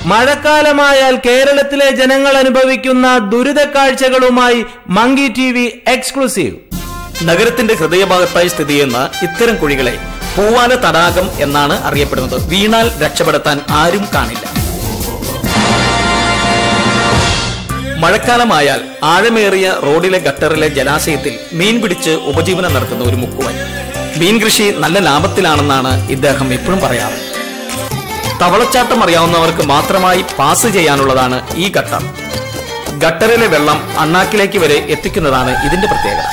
മഴക്കാലമായാൽ കേരളത്തിലെ ജനങ്ങൾ അനുഭവിക്കുന്ന ദുരിത കാഴ്ചകളുമായി മങ്കി ടി വി എക്സ്ക്ലൂസീവ് നഗരത്തിന്റെ ഹൃദയഭാഗത്തായി സ്ഥിതി ചെയ്യുന്ന ഇത്തരം കുഴികളെ പൂവാല തടാകം എന്നാണ് അറിയപ്പെടുന്നത് വീണാൽ രക്ഷപ്പെടുത്താൻ ആരും കാണില്ല മഴക്കാലമായാൽ ആഴമേറിയ റോഡിലെ ഗട്ടറിലെ ജലാശയത്തിൽ മീൻ പിടിച്ച് ഉപജീവനം നടത്തുന്ന ഒരു മുക്കുവൻ മീൻ കൃഷി നല്ല ലാഭത്തിലാണെന്നാണ് ഇദ്ദേഹം എപ്പോഴും പറയാറ് തവളച്ചാട്ടം അറിയാവുന്നവർക്ക് മാത്രമായി പാസ് ചെയ്യാനുള്ളതാണ് ഈ ഗട്ടർ ഗട്ടറിലെ വെള്ളം അണ്ണാക്കിലേക്ക് വരെ എത്തിക്കുന്നതാണ് ഇതിന്റെ പ്രത്യേകത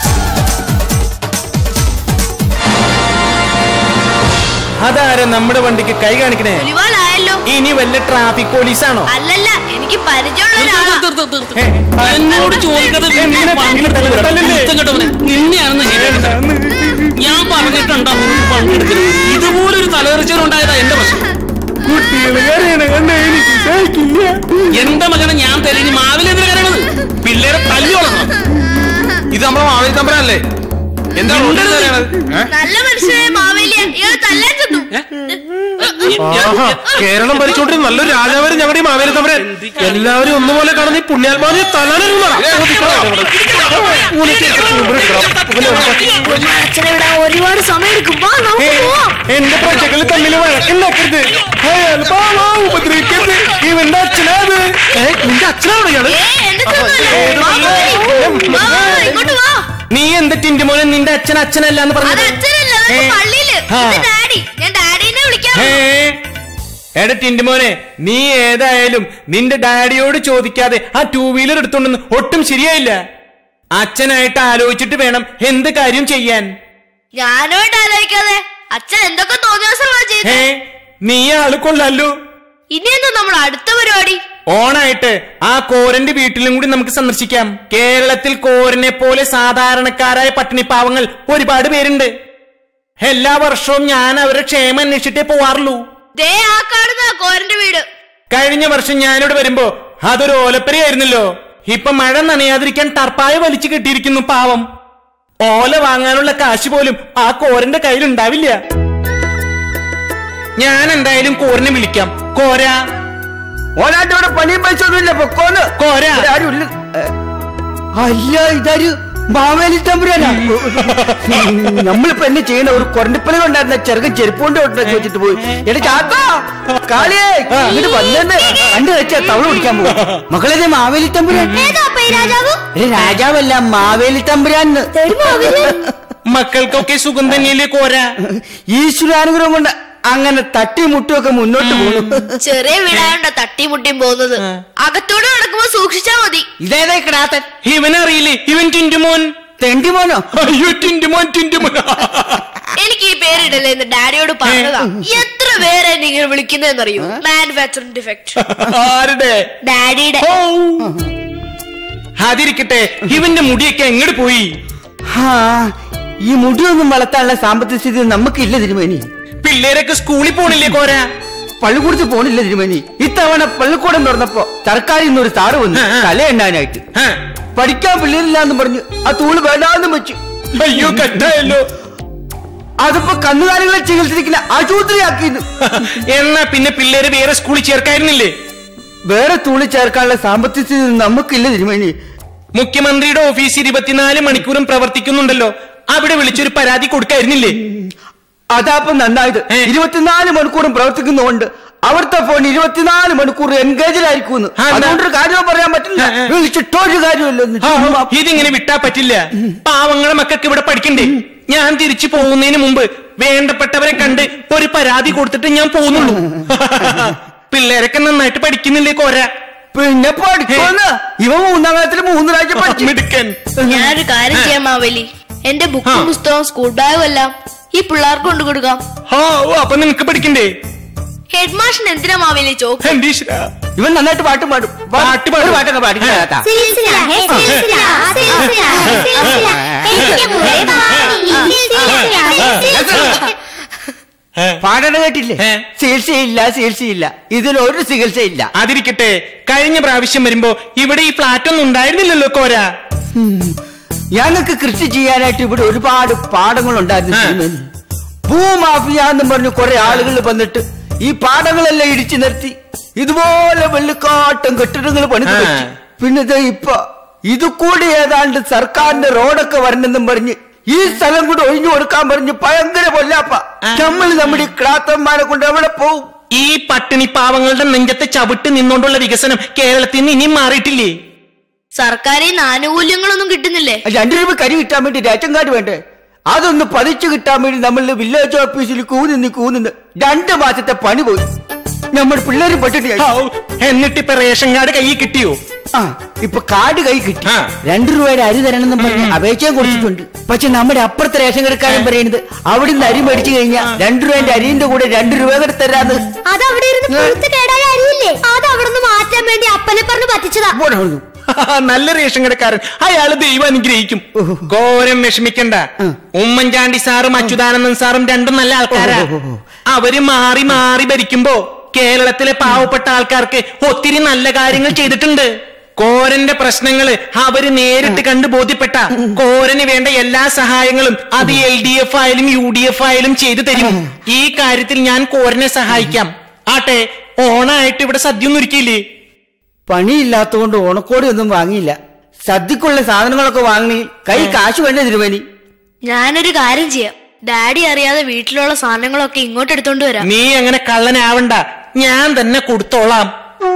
അതാരെ നമ്മുടെ വണ്ടിക്ക് കൈ കാണിക്കണേ പുലിവാലായല്ലോ ഇനി വല്ല ട്രാഫിക് പോലീസാണോ അല്ലല്ല എനിക്ക് പരിചയമുള്ള ഒരാളാ എന്നോട് ചോദിക്കാതെ എന്തിനാ പങ്കെടുത്തത് തല്ലല്ലേ? കെട്ടവനെ നിന്നെയാണെന്ന് ശരിയാക്കുന്നത് ഞാൻ പറഞ്ഞിട്ടുണ്ടോ പങ്കെടുക്കരുത് ഇതുപോലൊരു തലതെറിച്ചവരുണ്ടായതാ എന്റെ പ്രശ്നം കുട്ടികൾ കരയണ കണ്ട എനിക്ക് സഹിക്കില്ല എന്റെ മകനെ ഞാൻ തെളിഞ്ഞ് മാവിലെന്തിനാ കരയണത് പിള്ളേരെ തല്ലി വളർത്തണം ഇത് നമ്മളെ മാവേലി തമ്പരല്ലേ എന്താ റോഡിൽ കയറിയത്? ഏ? നല്ല മനുഷ്യനായ മാവേലിയ ഇയാൾ തല്ലാൻ ചെന്നു ആഹാ, കേരളം ഭരിച്ചോണ്ടിരുന്ന നല്ലൊരു രാജാവാരും ഞങ്ങളുടെ ഈ മാവേലി തമ്പരൻ എല്ലാവരും ഒന്നുപോലെ കാണുന്ന ഈ പുണ്യാത്മാവിനെ അച്ഛനെ വിടാൻ ഒരുപാട് സമയം എടുക്കും വാ നമുക്ക് പോവാം എന്റെ പ്രജകൾ തമ്മിൽ വഴക്കുണ്ടാക്കരുത് അയാൾ പാവാ, ഉപദ്രവിക്കരുത് ഇവന്റെ അച്ഛനാത് നിന്റെ അച്ഛനാണോ ഇയാള് ഏ എന്റെ ചെറുതല്ലേ? വാ, മാവേലി. വാ, വാ, വാ, ഇങ്ങോട്ട് വാ നീ എന്ത് ടിന്റുമോനെ നിന്റെ അച്ഛൻ അച്ഛനല്ല എന്ന് അത് പറഞ്ഞത് അച്ഛനല്ല അതൊക്കെ ഏ. പള്ളിയില് ആ. ഇത് ഡാഡി ഞാൻ ഡാഡിനെ വിളിക്കാം ഏ? എടാ ടിന്റുമോനെ നീ ഏതായാലും നിന്റെ ഡാഡിയോട് ചോദിക്കാതെ ആ ടൂ വീലർ എടുത്തോണ്ടെന്ന് ഒട്ടും ശരിയായില്ല അച്ഛനായിട്ട് ആലോചിച്ചിട്ട് വേണം എന്ത് കാര്യം ചെയ്യാൻ ഞാനോട്ട് ആലോചിക്കാതെ അച്ഛൻ എന്തൊക്കെ തോന്നിയാസങ്ങളാ ഏ ചെയ്തത് നീ ആള് കൊള്ളാലോ ഇനി എന്താ നമ്മൾ അടുത്ത പരിപാടി ഓണായിട്ട് ആ കോരന്റെ വീട്ടിലും കൂടി നമുക്ക് സന്ദർശിക്കാം കേരളത്തിൽ കോരനെ പോലെ സാധാരണക്കാരായ പട്ടിണിപ്പാവങ്ങൾ ഒരുപാട് പേരുണ്ട് എല്ലാ വർഷവും ഞാൻ അവരുടെ ക്ഷേമം അന്വേഷിച്ചിട്ടേ പോവാറുള്ളൂ ദേ ആ കാണുന്ന കോരന്റെ വീട് കഴിഞ്ഞ വർഷം ഞാനിവിടെ വരുമ്പോ അതൊരു ഓലപ്പരയായിരുന്നല്ലോ ഇപ്പൊ മഴ നനയാതിരിക്കാൻ ടർപ്പായ വലിച്ചു കെട്ടിയിരിക്കുന്നു പാവം ഓല വാങ്ങാനുള്ള കാശ് പോലും ആ കോരന്റെ കയ്യിലുണ്ടാവില്ല ഞാൻ എന്തായാലും കോരനെ വിളിക്കാം കോര ഓനാന്റെ ഇവിടെ പണിയും പൈസൊന്നുമില്ല പൊക്കോന്ന് കോര ഇവിടെ ആരുമില്ല ഏ, അല്ല ഇതാര് മാവേലി തമ്പുരാനാ നമ്മളിപ്പോ എന്നെ ചെയ്യണ ഒരു കൊരണ്ടിപ്പലി ഉണ്ടായിരുന്ന ചെറുക്കൻ ചെരുപ്പ് കൊണ്ട് കൊണ്ടുവന്ന് ചോദിച്ചിട്ട് പോയി എടാ ചാത്താ കാളിയേ ഇങ്ങോട്ട് വന്നെന്ന് കണ്ടു വെച്ചാ തവള പിടിക്കാൻ പോകും മകളെ മാവേലി തമ്പുരാൻ രാജാവ് ഏ, രാജാവല്ല മാവേലി തമ്പുരാൻ മക്കൾക്കൊക്കെ സുഖം തന്നെയല്ലേ കോര ഈശ്വരാനുഗ്രഹം കൊണ്ട് അങ്ങനെ തട്ടിമുട്ടുമൊക്കെ മുന്നോട്ട് പോകുന്നു ചെറിയ വീടായോണ്ട തട്ടിമുട്ടിയും പോകുന്നത് അകത്തോട് നടക്കുമ്പോ സൂക്ഷിച്ചാ മതി ഇതേതേ കിടാത്തൻ ഇവനറിയില്ലേ ഇവൻ ടിന്റുമോൻ തെണ്ടിമോനോ അയ്യോ ടിന്റുമോൻ ടിന്റുമോൻ എനിക്ക് ഈ പേരിടല്ലേ എന്ന് ഡാഡിയോട് പറഞ്ഞതാ എത്ര പേരെ എന്നെ ഇങ്ങനെ വിളിക്കുന്നതെന്നറിയോ മാനുഫാക്ചറിംഗ് ഡിഫക്ട് ആരുടെ ഡാഡിയുടെ ഓ. അതിരിക്കട്ടെ ഇവന്റെ മുടിയൊക്കെ എങ്ങോട്ട് പോയി ആ ഈ മുടിയൊന്നും വളർത്താനുള്ള സാമ്പത്തിക സ്ഥിതി നമുക്കില്ല തിരുമേനി പിള്ളേരൊക്കെ സ്കൂളിൽ പോണില്ലേ കോര പള്ളിക്കൂടത്ത് പോണില്ല തിരുമേനി ഇത്തവണ പള്ളിക്കൂടം തുറന്നപ്പോ സർക്കാരിൽ നിന്നൊരു സാറ് വന്നു ആ, ആ. തലയെണ്ണാനായിട്ട് ആ. പഠിക്കാൻ പിള്ളേരില്ലാന്ന് പറഞ്ഞു ആ തൂള് വേണ്ടാന്നും വെച്ചു അയ്യോ കട്ടായല്ലോ അതിപ്പോ കന്നുകാലികളെ ചികിത്സിക്കുന്ന ആശുപത്രിയാക്കിയിരുന്നു എന്നാ പിന്നെ പിള്ളേര് വേറെ സ്കൂളിൽ ചേർക്കായിരുന്നില്ലേ വേറെ തൂളി ചേർക്കാനുള്ള സാമ്പത്തിക സ്ഥിതി നമുക്കില്ല തിരുമേനി മുഖ്യമന്ത്രിയുടെ ഓഫീസ് ഇരുപത്തിനാല് മണിക്കൂറും പ്രവർത്തിക്കുന്നുണ്ടല്ലോ അവിടെ വിളിച്ചൊരു പരാതി കൊടുക്കായിരുന്നില്ലേ അതാപ്പൊ നന്നായത് ഏ. ഇരുപത്തിനാല് മണിക്കൂറും പ്രവർത്തിക്കുന്നതുകൊണ്ട് അവിടുത്തെ ഫോൺ ഇരുപത്തിനാല് മണിക്കൂർ എൻഗേജിലായിരിക്കും ആ, എന്താ? അതുകൊണ്ടൊരു കാര്യം പറയാൻ പറ്റില്ല ആ, ആ. വിളിച്ചിട്ടൊരു കാര്യമല്ലോ ആ, ഇതിങ്ങനെ വിട്ടാ പറ്റില്ല പാവങ്ങളെ മക്കൾക്ക് ഇവിടെ പഠിക്കണ്ടേ ഞാൻ തിരിച്ചു പോകുന്നതിന് മുമ്പ് വേണ്ടപ്പെട്ടവരെ കണ്ട് ഒരു പരാതി കൊടുത്തിട്ട് ഞാൻ പോകുന്നുള്ളൂ പിള്ളേരൊക്കെ നന്നായിട്ട് പഠിക്കുന്നില്ലേ കോര പിന്നെ പഠിക്കുമെന്ന് ഇവ മൂന്നാം ക്ലാസ്സിൽ മൂന്ന് പ്രാവശ്യം പഠിച്ചു മിടുക്കൻ ഞാനൊരു കാര്യം ചെയ്യാം മാവേലി എന്റെ ബുക്കും ആ. പുസ്തകവും സ്കൂൾ ബാഗും എല്ലാം ഈ പിള്ളേർക്ക് കൊണ്ടു കൊടുക്കാം ആ ഓ അപ്പൊ നിനക്ക് പഠിക്കണ്ടേ ഹെഡ് മാഷിന് എന്തിനാ മാവേലി ചോക്ക് എന്റെ ഈശ്വരാ. ഇവൻ നന്നായിട്ട് പാട്ടും പാടും പാട്ട് പാടും. ഒരു പാട്ടൊക്കെ പാടിക്കില്ല കേട്ടാ ഏ, പാടണ കേട്ടില്ലേ ഏ. ചികിത്സയില്ല ചികിത്സയില്ല ഇതിലൊരു ചികിത്സയില്ല അതിരിക്കട്ടെ കഴിഞ്ഞ പ്രാവശ്യം വരുമ്പോ ഇവിടെ ഈ ഫ്ലാറ്റ് ഒന്നും ഉണ്ടായിരുന്നില്ലല്ലോ കോര ഞങ്ങൾക്ക് കൃഷി ചെയ്യാനായിട്ട് ഇവിടെ ഒരുപാട് പാടങ്ങൾ ഉണ്ടായിരുന്നു ആ. ഭൂമാഫിയ എന്നും പറഞ്ഞു കുറെ ആളുകൾ വന്നിട്ട് ഈ പാടങ്ങളെല്ലാം ഇടിച്ചു നിർത്തി ഇതുപോലെ വെള്ളിക്കാട്ടം കെട്ടിടങ്ങൾ പണിത് ആ. വെച്ചു പിന്നെ ദേ ഇപ്പൊ ഇത് കൂടി ഏതാണ്ട് സർക്കാരിന്റെ റോഡൊക്കെ വരണമെന്നും പറഞ്ഞ് ഈ സ്ഥലം കൂടി ഒഴിഞ്ഞു കൊടുക്കാൻ പറഞ്ഞ് ഭയങ്കര കൊല്ലാപ്പ നമ്മൾ നമ്മുടെ ഈ ക്രാത്തന്മാരെ കൊണ്ട് എവിടെ പോവും ഈ പട്ടിണി പാവങ്ങളുടെ നെഞ്ചത്തെ ചവിട്ട് നിന്നോണ്ടുള്ള വികസനം കേരളത്തിൽ നിന്ന് ഇനിയും മാറിയിട്ടില്ലേ സർക്കാരിൽ നിന്ന് ആനുകൂല്യങ്ങളൊന്നും കിട്ടുന്നില്ലേ രണ്ടു രൂപ കരി കിട്ടാൻ വേണ്ടി റേഷൻ കാർഡ് വേണ്ടേ അതൊന്ന് പതിച്ചു കിട്ടാൻ വേണ്ടി നമ്മൾ വില്ലേജ് ഓഫീസിൽ കൂനിന്ന് കൂനിന്ന് രണ്ട് മാസത്തെ പണി പോയി നമ്മുടെ പിള്ളേര് പട്ടിണിയായി ഔ, എന്നിട്ടിപ്പൊ റേഷൻ കാർഡ് കയ്യിൽ കിട്ടിയോ ആ ഇപ്പൊ കാർഡ് കൈ കിട്ടി ആ. രണ്ടു രൂപയുടെ അരി തരണമെന്നും പറഞ്ഞ് അപേക്ഷയും കൊടുത്തിട്ടുണ്ട് പക്ഷെ നമ്മുടെ അപ്പുറത്തെ റേഷൻ കടക്കാരൻ പറയുന്നത് അവിടുന്ന് അരി മേടിച്ചു കഴിഞ്ഞാൽ രണ്ടു രൂപന്റെ അരിന്റെ കൂടെ രണ്ടു രൂപ കൂടെ തരാന്ന് അത് അവിടെ ഇരുന്ന് പുഴുത്ത് കേടായ അരിയില്ലേ അത് അവിടെ നിന്ന് മാറ്റാൻ വേണ്ടി അപ്പനെ പറഞ്ഞ് പറ്റിച്ചതാ പോടാ അവിടുന്ന്. നല്ല റേഷൻ കടക്കാരൻ അയാള് ദൈവം അനുഗ്രഹിക്കും ഘോരം വിഷമിക്കണ്ട ഉമ്മൻചാണ്ടി സാറും അച്യുതാനന്ദൻ സാറും രണ്ടും നല്ല ആൾക്കാരാ അവര് മാറി മാറി ഭരിക്കുമ്പോ കേരളത്തിലെ പാവപ്പെട്ട ആൾക്കാർക്ക് ഒത്തിരി നല്ല കാര്യങ്ങൾ ചെയ്തിട്ടുണ്ട് കോരന്റെ പ്രശ്നങ്ങള് അവര് നേരിട്ട് കണ്ട് ബോധ്യപ്പെട്ട കോരന് വേണ്ട എല്ലാ സഹായങ്ങളും അത് എൽ ഡി എഫ് ആയാലും യു ഡി എഫ് ആയാലും ചെയ്തു തരും ഈ കാര്യത്തിൽ ഞാൻ കോരനെ സഹായിക്കാം ആട്ടെ ഓണായിട്ട് ഇവിടെ സദ്യ ഒന്നും ഒരുക്കിയില്ലേ പണിയില്ലാത്തതുകൊണ്ട് ഓണക്കോടി ഒന്നും വാങ്ങിയില്ല സദ്യക്കുള്ള സാധനങ്ങളൊക്കെ വാങ്ങി കൈ കാശ് വേണ്ട തിരുമേനി ഞാനൊരു കാര്യം ചെയ്യാം ഡാഡി അറിയാതെ വീട്ടിലുള്ള സാധനങ്ങളൊക്കെ ഇങ്ങോട്ട് എടുത്തോണ്ട് വരാം നീ അങ്ങനെ കള്ളനാവണ്ട ഞാൻ തന്നെ കൊടുത്തോളാം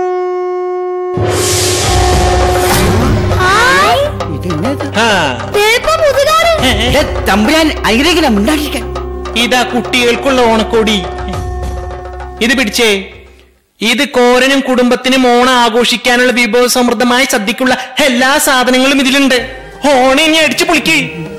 ഇതെന്നത് ആ, തേപ്പ മുതുകാറ് ഏ, തമ്പുരാൻ അനുഗ്രഹിക്കണം മിണ്ടാണ്ടിരിക്കാൻ ഇതാ കുട്ടികൾക്കുള്ള ഓണക്കോടി ഇത് പിടിച്ചേ ഇത് കോരനും കുടുംബത്തിനും ഓണം ആഘോഷിക്കാനുള്ള വിഭവസമൃദ്ധമായ സദ്യക്കുള്ള എല്ലാ സാധനങ്ങളും ഇതിലുണ്ട് ഓണം ഇനി അടിച്ചു പൊളിക്ക്